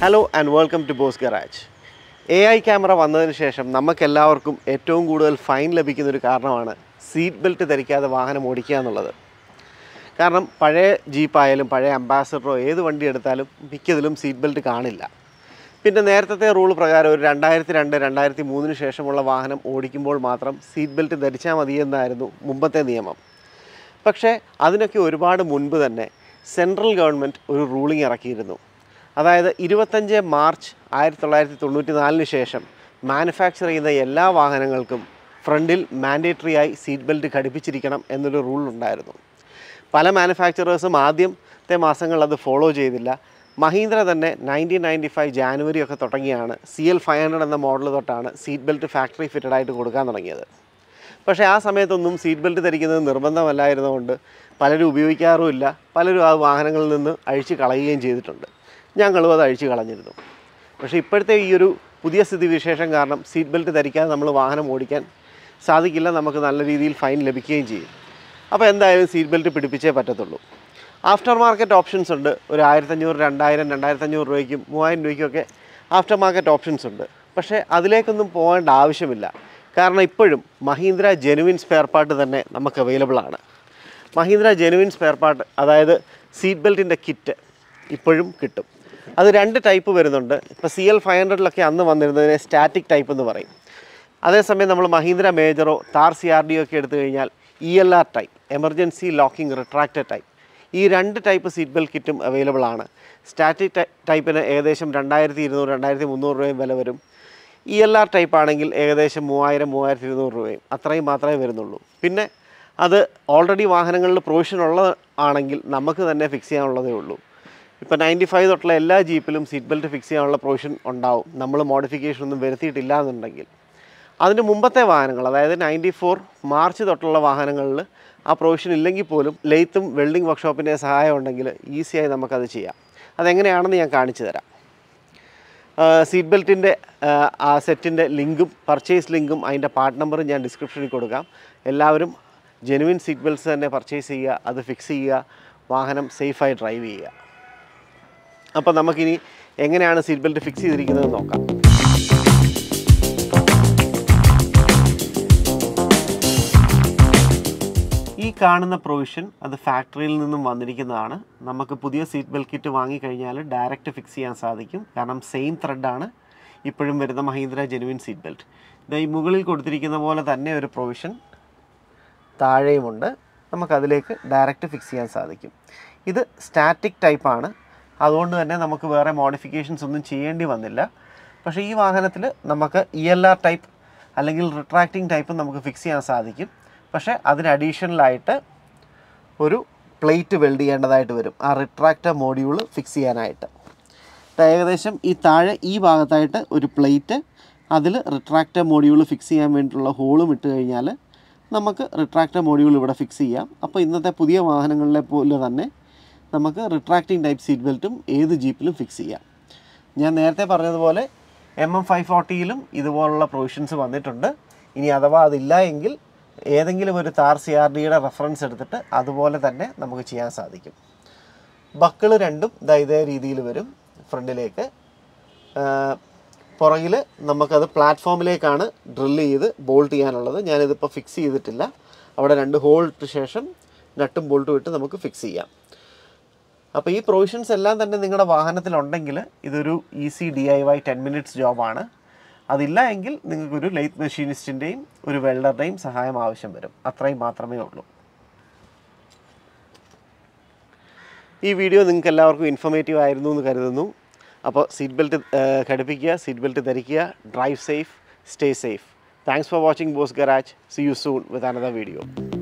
hello and welcome to Boss garage A I camera വന്നതിന് ശേഷം നമുക്കെല്ലാവർക്കും ഏറ്റവും കൂടുതൽ ഫൈൻ ലഭിക്കുന്ന ഒരു കാരണമാണ് സീറ്റ് ബെൽറ്റ് ധരിക്കാതെ വാഹനം ഓടിക്കുക എന്നുള്ളത് കാരണം പഴയ ജീപ്പായാലും പഴയ അംബാസഡറോ ഏത് വണ്ടി എടുത്താലും മിക്കതിലും സീറ്റ് ബെൽറ്റ് കാണില്ല പിന്നെ നേരത്തെ റൂൾ പ്രകാരം ഒരു രണ്ടായിരത്തി രണ്ട് രണ്ടായിരത്തി മൂന്നിന് ശേഷമുള്ള വാഹനം ഓടിക്കുമ്പോൾ മാത്രം സീറ്റ് ബെൽറ്റ് ധരിച്ചാൽ മതിയെന്നായിരുന്നു മുമ്പത്തെ നിയമം പക്ഷേ അതിനൊക്കെ ഒരുപാട് മുൻപ് തന്നെ സെൻട്രൽ ഗവൺമെൻറ് ഒരു റൂളിംഗ് ഇറക്കിയിരുന്നു അതായത് ഇരുപത്തഞ്ച് മാർച്ച് ആയിരത്തി തൊള്ളായിരത്തി തൊണ്ണൂറ്റി നാലിന് ശേഷം മാനുഫാക്ചർ ചെയ്യുന്ന എല്ലാ വാഹനങ്ങൾക്കും ഫ്രണ്ടിൽ മാൻഡേറ്ററി ആയി സീറ്റ് ബെൽറ്റ് ഘടിപ്പിച്ചിരിക്കണം എന്നൊരു റൂൾ ഉണ്ടായിരുന്നു പല മാനുഫാക്ചറേഴ്സും ആദ്യത്തെ മാസങ്ങളിൽ അത് ഫോളോ ചെയ്തില്ല മഹീന്ദ്ര തന്നെ നയൻറ്റീൻ നയൻറ്റി ഫൈവ് ജാനുവരി ഒക്കെ തുടങ്ങിയാണ് സി എൽ ഫൈവ് ഹൺഡ്രഡ് എന്ന മോഡൽ തൊട്ടാണ് സീറ്റ് ബെൽറ്റ് ഫാക്ടറി ഫിറ്റഡ് ആയിട്ട് കൊടുക്കാൻ തുടങ്ങിയത് പക്ഷേ ആ സമയത്തൊന്നും സീറ്റ് ബെൽറ്റ് ധരിക്കുന്നത് നിർബന്ധമല്ലായിരുന്നതുകൊണ്ട് പലരും ഉപയോഗിക്കാറുമില്ല പലരും ആ വാഹനങ്ങളിൽ നിന്ന് അഴിച്ച് കളയുകയും ചെയ്തിട്ടുണ്ട് ഞങ്ങളും അത് അഴിച്ച് കളഞ്ഞിരുന്നു പക്ഷേ ഇപ്പോഴത്തെ ഈ ഒരു പുതിയ സ്ഥിതി വിശേഷം കാരണം സീറ്റ് ബെൽറ്റ് ധരിക്കാതെ നമ്മൾ വാഹനം ഓടിക്കാൻ സാധിക്കില്ല നമുക്ക് നല്ല രീതിയിൽ ഫൈൻ ലഭിക്കുകയും ചെയ്യും അപ്പോൾ എന്തായാലും സീറ്റ് ബെൽറ്റ് പിടിപ്പിച്ചേ പറ്റത്തുള്ളൂ ആഫ്റ്റർ മാർക്കറ്റ് ഓപ്ഷൻസ് ഉണ്ട് ഒരു ആയിരത്തഞ്ഞൂറ് രണ്ടായിരം രണ്ടായിരത്തഞ്ഞൂറ് രൂപയ്ക്കും മൂവായിരം രൂപയ്ക്കൊക്കെ ആഫ്റ്റർ മാർക്കറ്റ് ഓപ്ഷൻസ് ഉണ്ട് പക്ഷേ അതിലേക്കൊന്നും പോകേണ്ട ആവശ്യമില്ല കാരണം ഇപ്പോഴും മഹീന്ദ്ര ജെനുവിൻ സ്പെയർ പാർട്ട് തന്നെ നമുക്ക് അവൈലബിൾ ആണ് മഹീന്ദ്ര ജെനുവിൻ സ്പെയർ പാർട്ട് അതായത് സീറ്റ് ബെൽറ്റിൻ്റെ കിറ്റ് ഇപ്പോഴും കിട്ടും അത് രണ്ട് ടൈപ്പ് വരുന്നുണ്ട് ഇപ്പോൾ സി എൽ ഫൈവ് ഹൺഡ്രഡിലൊക്കെ അന്ന് വന്നിരുന്നതിനെ സ്റ്റാറ്റിക് ടൈപ്പ് എന്ന് പറയും അതേസമയം നമ്മൾ മഹീന്ദ്ര മേജറോ താർ സി ആർ ഡി ഒക്കെ എടുത്തു കഴിഞ്ഞാൽ E L R type emergency locking retracted type ഈ രണ്ട് ടൈപ്പ് സീറ്റ് ബെൽറ്റ് കിറ്റും അവൈലബിൾ ആണ് സ്റ്റാറ്റിക് ടൈപ്പിന് ഏകദേശം രണ്ടായിരത്തി ഇരുന്നൂറ് രണ്ടായിരത്തി മുന്നൂറ് രൂപയും വില വരും ഇ എൽ ആർ ടൈപ്പ് ആണെങ്കിൽ ഏകദേശം മൂവായിരം മൂവായിരത്തി ഇരുന്നൂറ് രൂപയും അത്രയും മാത്രമേ വരുന്നുള്ളൂ പിന്നെ അത് ഓൾറെഡി വാഹനങ്ങളിൽ പ്രൊവിഷൻ ഉള്ള ആണെങ്കിൽ നമുക്ക് തന്നെ ഫിക്സ് ചെയ്യാനുള്ളതേ ഉള്ളൂ ഇപ്പോൾ നയൻറ്റി ഫൈവ് തൊട്ടുള്ള എല്ലാ ജീപ്പിലും സീറ്റ് ബെൽറ്റ് ഫിക്സ് ചെയ്യാനുള്ള പ്രൊവിഷൻ ഉണ്ടാവും നമ്മൾ മോഡിഫിക്കേഷൻ ഒന്നും വരുത്തിയിട്ടില്ല എന്നുണ്ടെങ്കിൽ അതിന് മുമ്പത്തെ വാഹനങ്ങൾ അതായത് നയൻറ്റി ഫോർ മാർച്ച് തൊട്ടുള്ള വാഹനങ്ങളിൽ ആ പ്രൊവിഷൻ ഇല്ലെങ്കിൽ പോലും ലെയ്ത്തും വെൽഡിംഗ് വർക്ക്ഷോപ്പിൻ്റെ സഹായം ഉണ്ടെങ്കിൽ ഈസിയായി നമുക്കത് ചെയ്യാം അതെങ്ങനെയാണെന്ന് ഞാൻ കാണിച്ചു തരാം സീറ്റ് ബെൽറ്റിൻ്റെ ആ സെറ്റിൻ്റെ ലിങ്കും പർച്ചേസ് ലിങ്കും അതിൻ്റെ പാർട്ട് നമ്പറും ഞാൻ ഡിസ്ക്രിപ്ഷനിൽ കൊടുക്കാം എല്ലാവരും ജെനുവിൻ സീറ്റ് ബെൽറ്റ്സ് തന്നെ പർച്ചേസ് ചെയ്യുക അത് ഫിക്സ് ചെയ്യുക വാഹനം സേഫായി ഡ്രൈവ് ചെയ്യുക അപ്പോൾ നമുക്കിനി എങ്ങനെയാണ് സീറ്റ് ബെൽറ്റ് ഫിക്സ് ചെയ്തിരിക്കുന്നത് നോക്കാം ഈ കാണുന്ന പ്രൊവിഷൻ അത് ഫാക്ടറിയിൽ നിന്നും വന്നിരിക്കുന്നതാണ് നമുക്ക് പുതിയ സീറ്റ് ബെൽറ്റ് കിറ്റ് വാങ്ങിക്കഴിഞ്ഞാൽ ഡയറക്റ്റ് ഫിക്സ് ചെയ്യാൻ സാധിക്കും കാരണം സെയിം ത്രെഡാണ് ഇപ്പോഴും വരുന്ന മഹീന്ദ്ര ജെനുവിൻ സീറ്റ് ബെൽറ്റ് ഇത് ഈ മുകളിൽ കൊടുത്തിരിക്കുന്ന പോലെ തന്നെ ഒരു പ്രൊവിഷൻ താഴെയുമുണ്ട് നമുക്കതിലേക്ക് ഡയറക്റ്റ് ഫിക്സ് ചെയ്യാൻ സാധിക്കും ഇത് സ്റ്റാറ്റിക് ടൈപ്പാണ് അതുകൊണ്ട് തന്നെ നമുക്ക് വേറെ മോഡിഫിക്കേഷൻസ് ഒന്നും ചെയ്യേണ്ടി വന്നില്ല പക്ഷേ ഈ വാഹനത്തിൽ നമുക്ക് ഇ എൽ ആർ ടൈപ്പ് അല്ലെങ്കിൽ റിട്രാക്റ്റിംഗ് ടൈപ്പ് നമുക്ക് ഫിക്സ് ചെയ്യാൻ സാധിക്കും പക്ഷേ അതിന് അഡീഷണലായിട്ട് ഒരു പ്ലേറ്റ് വെൽഡ് ചെയ്യേണ്ടതായിട്ട് വരും ആ റിട്രാക്റ്റർ മോഡ്യൂൾ ഫിക്സ് ചെയ്യാനായിട്ട് ഇത് ഏകദേശം ഈ താഴെ ഈ ഭാഗത്തായിട്ട് ഒരു പ്ലേറ്റ് അതിൽ റിട്രാക്റ്റർ മോഡ്യൂൾ ഫിക്സ് ചെയ്യാൻ വേണ്ടിയിട്ടുള്ള ഹോളും ഇട്ട് കഴിഞ്ഞാൽ നമുക്ക് റിട്രാക്റ്റർ മോഡ്യൂൾ ഇവിടെ ഫിക്സ് ചെയ്യാം അപ്പോൾ ഇന്നത്തെ പുതിയ വാഹനങ്ങളിലെ പോലെ തന്നെ നമുക്ക് റിട്രാക്റ്റിംഗ് ടൈപ്പ് സീറ്റ് ബെൽറ്റും ഏത് ജീപ്പിലും ഫിക്സ് ചെയ്യാം ഞാൻ നേരത്തെ പറഞ്ഞതുപോലെ എം എം ഫൈവ് ഫോർട്ടിയിലും ഇതുപോലുള്ള പ്രൊവിഷൻസ് വന്നിട്ടുണ്ട് ഇനി അഥവാ അതില്ല എങ്കിൽ ഏതെങ്കിലും ഒരു താർ സി ആർ ഡിയുടെ റെഫറൻസ് എടുത്തിട്ട് അതുപോലെ തന്നെ നമുക്ക് ചെയ്യാൻ സാധിക്കും ബക്കിൾ രണ്ടും ദാ ഇതേ രീതിയിൽ വരും ഫ്രണ്ടിലേക്ക് പുറകിൽ നമുക്കത് പ്ലാറ്റ്ഫോമിലേക്കാണ് ഡ്രില്ല് ചെയ്ത് ബോൾട്ട് ചെയ്യാനുള്ളത് ഞാനിതിപ്പോൾ ഫിക്സ് ചെയ്തിട്ടില്ല അവിടെ രണ്ട് ഹോൾ ഇട്ട ശേഷം നട്ടും ബോൾട്ടും ഇട്ട് നമുക്ക് ഫിക്സ് ചെയ്യാം അപ്പോൾ ഈ പ്രൊവിഷൻസ് എല്ലാം തന്നെ നിങ്ങളുടെ വാഹനത്തിലുണ്ടെങ്കിൽ ഇതൊരു easy D I Y ten minutes ജോബാണ് അതില്ല എങ്കിൽ നിങ്ങൾക്കൊരു ലെയ്ത്ത് മെഷീനിസ്റ്റിൻ്റെയും ഒരു വെൽഡറുടെയും സഹായം ആവശ്യം വരും അത്രയും മാത്രമേ ഉള്ളൂ ഈ വീഡിയോ നിങ്ങൾക്ക് എല്ലാവർക്കും ഇൻഫോർമേറ്റീവ് ആയിരുന്നു എന്ന് കരുതുന്നു അപ്പോൾ സീറ്റ് ബെൽറ്റ് ഘടിപ്പിക്കുക സീറ്റ് ബെൽറ്റ് ധരിക്കുക drive safe stay safe thanks for watching Boss garage see you soon with another video